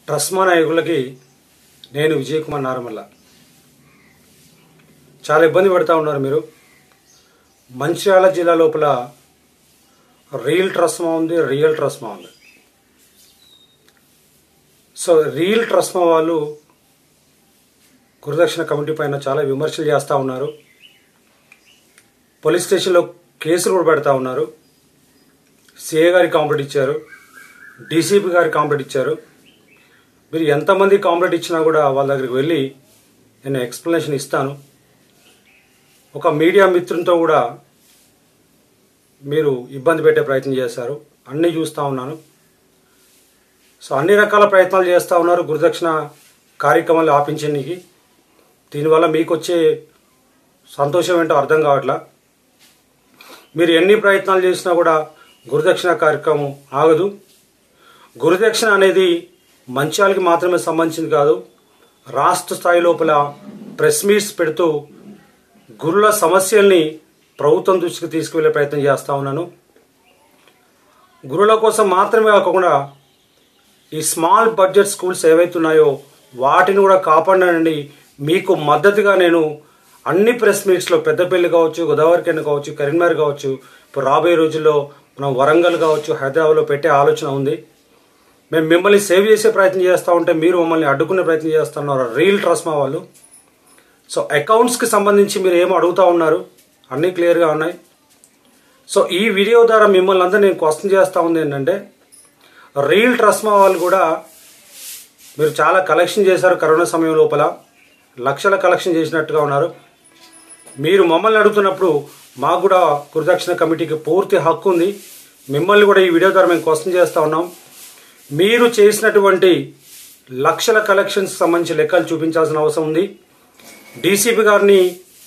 ట్రస్మా నాయకులకి నేను విజయ్ కుమార్ నారమల్ల చాలా ఇబ్బంది పడుతూ ఉన్నారు మీరు మంచిర్యాల జిల్లా లోపల రియల్ ట్రస్మా ఉంది రియల్ ట్రస్మా ఉంది సో రియల్ ట్రస్మా వాళ్ళు గురుదక్షిణ కమిటీ పైన చాలా విమర్శలు చేస్తూ ఉన్నారు పోలీస్ స్టేషన్లో కేసులు కూడా పెడతా ఉన్నారు సిఏ గారికి కాంప్లైంట్ ఇచ్చారు డీసీపీ గారికి కాంప్లైంట్ ఇచ్చారు మీరు ఎంతమంది కాంప్లైంట్ ఇచ్చినా కూడా వాళ్ళ దగ్గరికి వెళ్ళి నేను ఎక్స్ప్లెనేషన్ ఇస్తాను ఒక మీడియా మిత్రునితో కూడా మీరు ఇబ్బంది పెట్టే ప్రయత్నం చేశారు అన్నీ చూస్తూ ఉన్నాను సో అన్ని రకాల ప్రయత్నాలు చేస్తూ ఉన్నారు గురుదక్షిణ కార్యక్రమాలు ఆపించడానికి దీనివల్ల మీకు వచ్చే సంతోషం ఏంటో అర్థం కావట్లా మీరు ఎన్ని ప్రయత్నాలు చేసినా కూడా గురుదక్షిణ కార్యక్రమం ఆగదు గురుదక్షిణ అనేది మంచాలకి మాత్రమే సంబంధించింది కాదు రాష్ట్ర స్థాయి లోపల ప్రెస్ మీట్స్ పెడుతూ గురుల సమస్యల్ని ప్రభుత్వం దృష్టికి తీసుకువెళ్ళే ప్రయత్నం చేస్తూ ఉన్నాను గురుల కోసం మాత్రమే కాకుండా ఈ స్మాల్ బడ్జెట్ స్కూల్స్ ఏవైతున్నాయో వాటిని కూడా కాపాడనండి మీకు మద్దతుగా నేను అన్ని ప్రెస్ మీట్స్లో పెద్దపల్లి కావచ్చు గోదావరి కింద కావచ్చు కరీంనగర్ కావచ్చు ఇప్పుడు రాబోయే రోజుల్లో మనం వరంగల్ కావచ్చు హైదరాబాద్లో పెట్టే ఆలోచన ఉంది మేము మిమ్మల్ని సేవ్ చేసే ప్రయత్నం చేస్తూ ఉంటే మీరు మమ్మల్ని అడ్డుకునే ప్రయత్నం చేస్తున్నారు రీల్ ట్రస్మా వాళ్ళు సో అకౌంట్స్కి సంబంధించి మీరు ఏం అడుగుతూ ఉన్నారు అన్నీ క్లియర్గా ఉన్నాయి సో ఈ వీడియో ద్వారా మిమ్మల్ని అందరూ నేను క్వశ్చన్ చేస్తూ ఉంది ఏంటంటే రీల్ ట్రస్మా వాళ్ళు కూడా మీరు చాలా కలెక్షన్ చేశారు కరోనా సమయం లోపల లక్షల కలెక్షన్ చేసినట్టుగా ఉన్నారు మీరు మమ్మల్ని అడుగుతున్నప్పుడు మాకు కూడా గురుదక్షిణ కమిటీకి పూర్తి హక్కు ఉంది మిమ్మల్ని కూడా ఈ వీడియో ద్వారా మేము క్వశ్చన్ చేస్తూ ఉన్నాం మీరు చేసినటువంటి లక్షల కలెక్షన్స్ సంబంధించి లెక్కలు చూపించాల్సిన అవసరం ఉంది డీసీపీ గారిని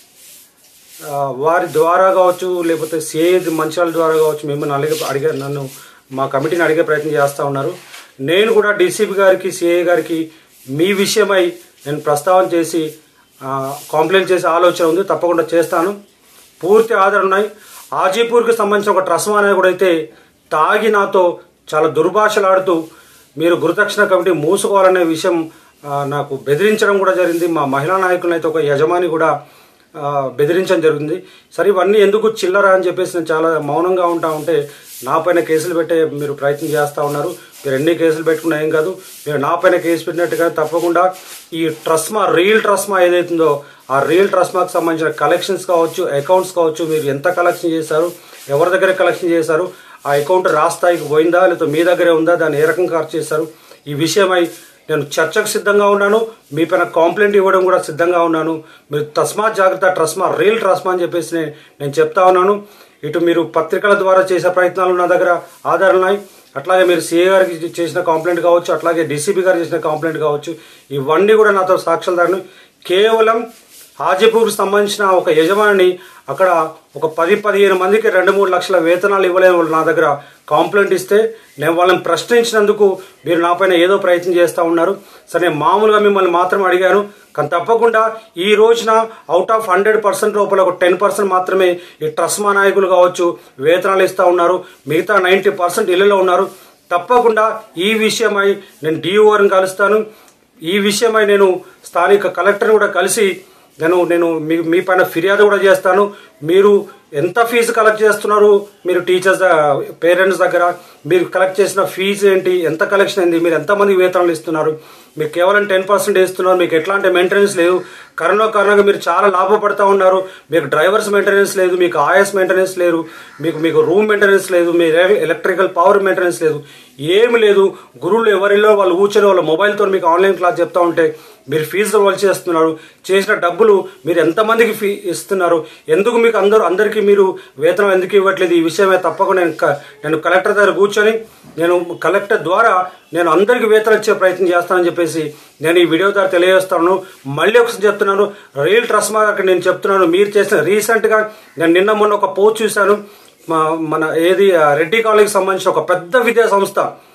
ఆ, వారి ద్వారా కావచ్చు లేకపోతే సిఏ మంచాల ద్వారా కావచ్చు మిమ్మల్ని అడిగే అడిగే నన్ను మా కమిటీని అడిగే ప్రయత్నం చేస్తూ ఉన్నారు నేను కూడా డీసీపీ గారికి సిఏ గారికి మీ విషయమై నేను ప్రస్తావన చేసి కాంప్లైంట్ చేసే ఆలోచన ఉంది తప్పకుండా చేస్తాను పూర్తి ఆధారం ఉన్నాయి ఆజీపూర్కి సంబంధించిన ఒక ట్రస్మా అనేది కూడా అయితే తాగి నాతో చాలా దుర్భాషలాడుతూ మీరు గురుదక్షిణ కమిటీ మూసుకోవాలనే విషయం ఆ, నాకు బెదిరించడం కూడా జరిగింది మా మహిళా నాయకులను అయితే ఒక యజమాని కూడా ఆ, బెదిరించడం జరిగింది సరే ఇవన్నీ ఎందుకు చిల్లరా అని చెప్పేసి నేను చాలా మౌనంగా ఉంటా ఉంటే నా పైన కేసులు పెట్టే మీరు ప్రయత్నం చేస్తూ ఉన్నారు మీరు ఎన్ని కేసులు పెట్టుకున్నా ఏం కాదు మీరు నా పైన కేసు పెట్టినట్టుగా తప్పకుండా ఈ ట్రస్మా రియల్ ట్రస్మా ఏదైతుందో ఆ రియల్ ట్రస్మాకి సంబంధించిన కలెక్షన్స్ కావచ్చు అకౌంట్స్ కావచ్చు మీరు ఎంత కలెక్షన్ చేశారు ఎవరి దగ్గర కలెక్షన్ చేశారు ఆ అకౌంట్ రాస్తాయికి పోయిందా లేకపోతే మీ దగ్గరే ఉందా దాన్ని ఏ రకంగా ఖర్చు చేశారు ఈ విషయమై నేను చర్చకు సిద్ధంగా ఉన్నాను మీ పైన కాంప్లైంట్ ఇవ్వడం కూడా సిద్ధంగా ఉన్నాను మీరు తస్మా జాగ్రత్త ట్రస్మా రియల్ ట్రస్మా అని చెప్పేసి నేను నేను చెప్తా ఉన్నాను ఇటు మీరు పత్రికల ద్వారా చేసే ప్రయత్నాలు నా దగ్గర ఆధారాలు ఉన్నాయి అట్లాగే మీరు సిఏ గారికి చేసిన కంప్లైంట్ కావచ్చు అట్లాగే డీసీపీ గారు చేసిన కంప్లైంట్ కావచ్చు ఇవన్నీ కూడా నాతో సాక్ష్యాలు కేవలం హాజీపూర్కి సంబంధించిన ఒక యజమాని అక్కడ ఒక పది పదిహేను మందికి రెండు మూడు లక్షల వేతనాలు ఇవ్వలేని వాళ్ళు నా దగ్గర కాంప్లైంట్ ఇస్తే నేను వాళ్ళని ప్రశ్నించినందుకు మీరు నా పైన ఏదో ప్రయత్నం చేస్తూ ఉన్నారు సరే నేను మామూలుగా మిమ్మల్ని మాత్రం అడిగాను కానీ తప్పకుండా ఈ రోజున అవుట్ ఆఫ్ హండ్రెడ్ పర్సెంట్ లోపల ఒక టెన్ పర్సెంట్ మాత్రమే ఈ ట్రస్మా నాయకులు కావచ్చు వేతనాలు ఇస్తూ ఉన్నారు మిగతా నైంటీ పర్సెంట్ ఇళ్లలో ఉన్నారు తప్పకుండా ఈ విషయమై నేను డిఓని కలుస్తాను ఈ విషయమై నేను స్థానిక కలెక్టర్ని కూడా కలిసి నేను నేను మీ మీ పైన ఫిర్యాదు కూడా చేస్తాను మీరు ఎంత ఫీజు కలెక్ట్ చేస్తున్నారు మీరు టీచర్స్ పేరెంట్స్ దగ్గర మీరు కలెక్ట్ చేసిన ఫీజు ఏంటి ఎంత కలెక్షన్ అయింది మీరు ఎంతమంది వేతనాలు ఇస్తున్నారు మీరు కేవలం టెన్ పర్సెంట్ ఇస్తున్నారు మీకు ఎట్లాంటి మెయింటెనెన్స్ లేదు కరోనా కారణంగా మీరు చాలా లాభపడతా ఉన్నారు మీకు డ్రైవర్స్ మెయింటెనెన్స్ లేదు మీకు ఆయాస్ మెయింటెనెన్స్ లేదు మీకు మీకు రూమ్ మెయింటెనెన్స్ లేదు మీ ఎలక్ట్రికల్ పవర్ మెయింటెనెన్స్ లేదు ఏమి లేదు గురువులు ఎవరిలో వాళ్ళు కూర్చొని వాళ్ళ మొబైల్తో మీకు ఆన్లైన్ క్లాస్ చెప్తా ఉంటే మీరు ఫీజులు వాళ్ళు చేస్తున్నారు చేసిన డబ్బులు మీరు ఎంతమందికి ఫీ ఇస్తున్నారు ఎందుకు మీకు అందరూ అందరికీ మీరు వేతనం ఎందుకు ఇవ్వట్లేదు ఈ విషయమే తప్పకుండా నేను క- నేను కలెక్టర్ దగ్గర కూర్చొని నేను కలెక్టర్ ద్వారా నేను అందరికీ వేతనం ఇచ్చే ప్రయత్నం చేస్తానని చెప్పేసి నేను ఈ వీడియో ద్వారా తెలియజేస్తాను మళ్ళీ ఒకసారి చెప్తున్నాను రియల్ ట్రస్మా గారికి నేను చెప్తున్నాను మీరు చేసిన రీసెంట్గా నేను నిన్న మొన్న ఒక పోస్ట్ చూశాను మా- మన ఏది ఆ, రెడ్డి కాలేజీకి సంబంధించిన ఒక పెద్ద విద్యా సంస్థ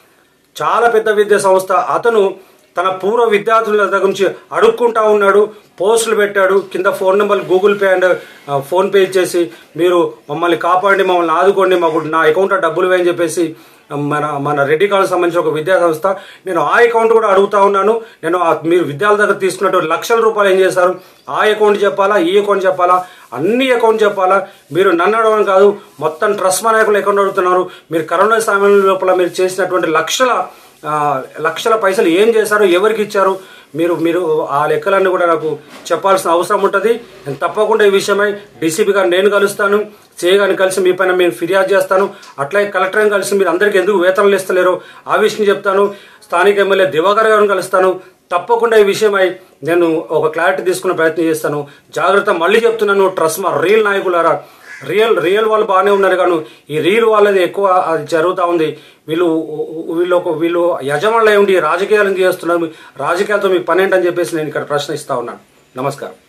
చాలా పెద్ద విద్యా సంస్థ అతను తన పూర్వ విద్యార్థుల దగ్గర నుంచి అడుక్కుంటా ఉన్నాడు పోస్టులు పెట్టాడు కింద phone number Google Pay and ఆ, ఫోన్ పే ఇచ్చేసి మీరు మమ్మల్ని కాపాడండి మమ్మల్ని ఆదుకోండి మాకు నా అకౌంట్లో డబ్బులు వేయని చెప్పేసి మన మన రెడ్డి కాలేజ్ సంబంధించిన ఒక విద్యా సంస్థ నేను ఆ అకౌంట్ కూడా అడుగుతా ఉన్నాను నేను ఆ- మీరు విద్యార్థుల దగ్గర తీసుకున్నటువంటి లక్షల రూపాయలు ఏం చేశారు ఆ అకౌంట్ చెప్పాలా ఈ అకౌంట్ చెప్పాలా అన్ని అకౌంట్ చెప్పాలా మీరు నన్ను అడగడం కాదు మొత్తం ట్రస్ట్ నాయకులు అకౌంట్ అడుగుతున్నారు మీరు కరోనా సమయం లోపల మీరు చేసినటువంటి లక్షల ఆ, లక్షల పైసలు ఏం చేశారు ఎవరికి ఇచ్చారు మీరు మీరు ఆ లెక్కలన్నీ కూడా నాకు చెప్పాల్సిన అవసరం ఉంటుంది నేను తప్పకుండా ఈ విషయమై డీసీపీ గారిని నేను కలుస్తాను సిఐ గారిని కలిసి మీ పైన నేను ఫిర్యాదు చేస్తాను అట్లాగే కలెక్టర్ని కలిసి మీరు అందరికీ ఎందుకు వేతనాలు ఇస్తలేరో ఆ విషయం చెప్తాను స్థానిక ఎమ్మెల్యే దివాకర్ గారిని కలుస్తాను తప్పకుండా ఈ విషయమై నేను ఒక క్లారిటీ తీసుకునే ప్రయత్నం చేస్తాను జాగ్రత్త మళ్ళీ చెప్తున్నాను ట్రస్ట్ మా రియల్ నాయకులారా రియల్ రియల్ వాళ్ళు బాగానే ఉన్నారు కానీ ఈ రియల్ వాళ్ళది ఎక్కువ అది జరుగుతూ ఉంది వీళ్ళు వీళ్ళు ఒక వీళ్ళు యజమానులు అయి ఉండి రాజకీయాలను చేస్తున్నారు రాజకీయాలతో మీకు పని ఏంటని చెప్పేసి నేను ఇక్కడ ప్రశ్నిస్తా ఉన్నాను నమస్కారం